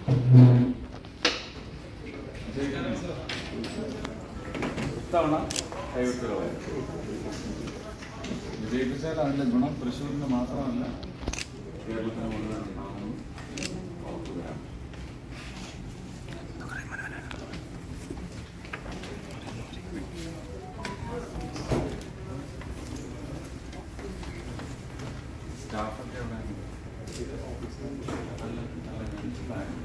ഇത്തവണ കൈവിട്ടുകളെ വിജയിപ്പിച്ചാൽ അതിന്റെ ഗുണം തൃശ്ശൂരിന് മാത്രമല്ല കേരളത്തിന് മുഴുവൻ ഉണ്ടാകുമെന്ന് ഓർക്കുകയാണ് സ്റ്റാഫൊക്കെ അവിടെ നല്ല നല്ല മനസ്സിലായി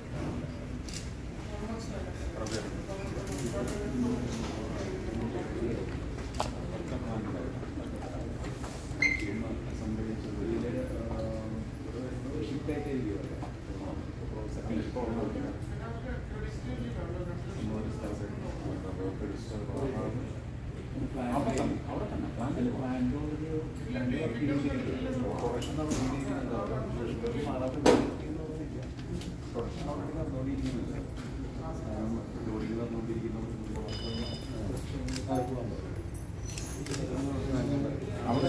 അവിടെ തന്നെ അവിടെ തന്നെ അവിടെ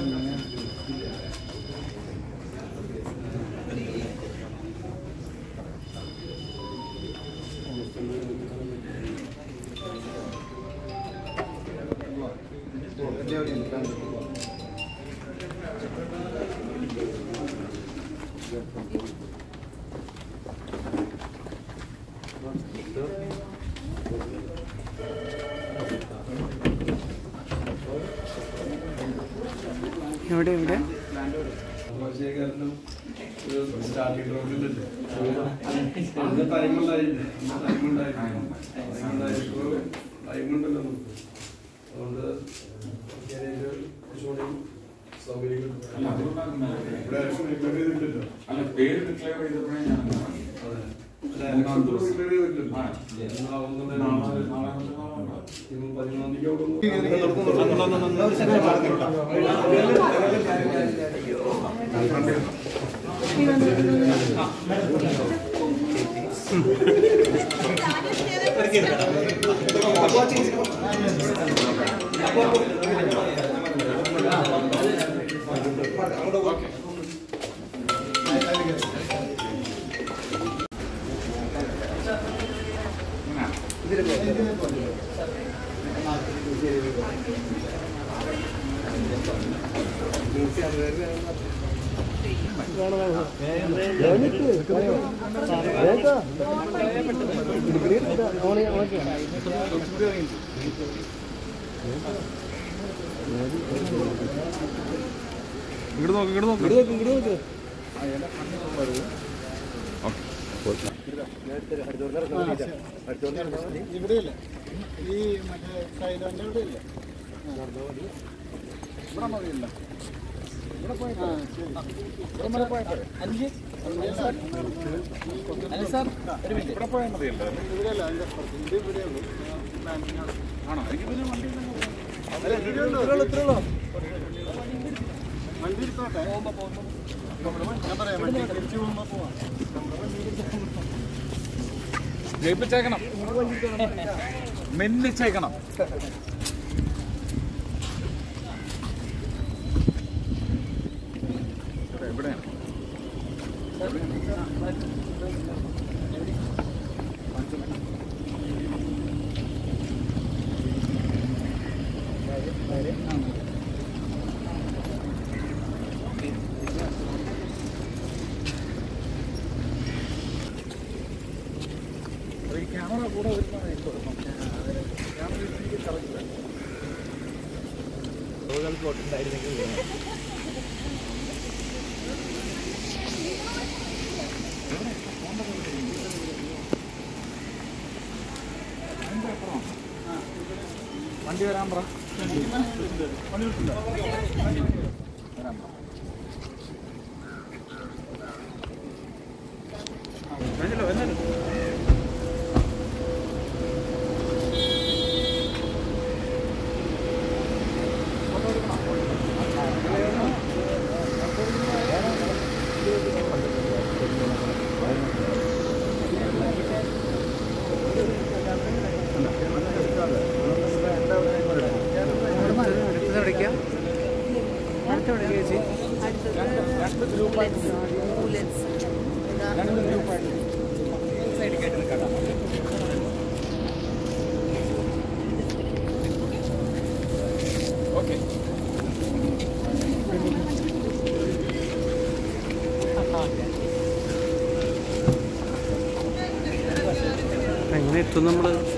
എവിടെ എവിടെ ചന്ദ്രശേഖരനും ഒരു സ്റ്റാർട്ടിംഗ് റോഡിലുണ്ട് അന്ന് ടൈമുണ്ടായില്ല ടൈമുണ്ടായിരുന്നു ടൈമുണ്ടായപ്പോൾ ടൈമുണ്ടല്ലോ നമുക്ക് അതുകൊണ്ട് ഏകദേശം കുറച്ചുകൂടി സൗകര്യങ്ങൾ അല്ല അതുകൊണ്ടാണ് ഇവിടെ ആരും declare ചെയ്തിട്ടില്ലല്ലോ. അല്ല പേര് ഡിക്ലെയർ ചെയ്തപ്പോഴേ ഞാൻ അതെ. അല്ല, election ഇപ്പോൾ declare ചെയ്തിട്ടില്ലല്ലോ. ആ. എന്നാവുന്നത് നാളെ നാളെ മറ്റന്നാളുണ്ടോ? ഇന്ന് പതിനൊന്നാം തീയതി അവിടെ ഇവിടെയല്ല ഈ മറ്റേ സൈലന്റെ ഇവിടെയല്ല ഇവിടെ മതിയല്ല ഇവിടെ പോയിട്ട് ഇവിടെ വരെ പോയാൽ പോരെ അഞ്ച് ഇവിടെ പോയാൽ മതിയല്ലോ ഇവിടെയല്ല അതിന്റെ അപ്പുറത്ത് ഇത് ഇവിടെ ഉള്ളൂ ആണോ എനിക്ക് പിന്നെ വണ്ടി അല്ല ഇത്രേ ഉള്ളൂ ഇത്രേ ഉള്ളൂ വണ്ടി എടുത്തോട്ടെ ഞാൻ പറയാം വണ്ടി തിരിച്ചു പോകുമ്പോ പോവാം ജയിപ്പിച്ചേക്കണം മെന്നിച്ചേക്കണം എവിടെയാണ് ഈ ക്യാമറ കൂടെ വണ്ടി വരാൻ പറ വരാൻ പറ കഴിഞ്ഞല്ലോ എന്നാലും അടുത്തത് എവിടേക്കാ അടുത്ത എവിടേക്കാ ചേച്ചി രണ്ട് ഗ്രൂപ്പായിട്ട് ബുള്ളറ്റ്സ് രണ്ട് ഗ്രൂപ്പായിട്ട് ഓക്കെ എങ്ങനെ എത്തും നമ്മൾ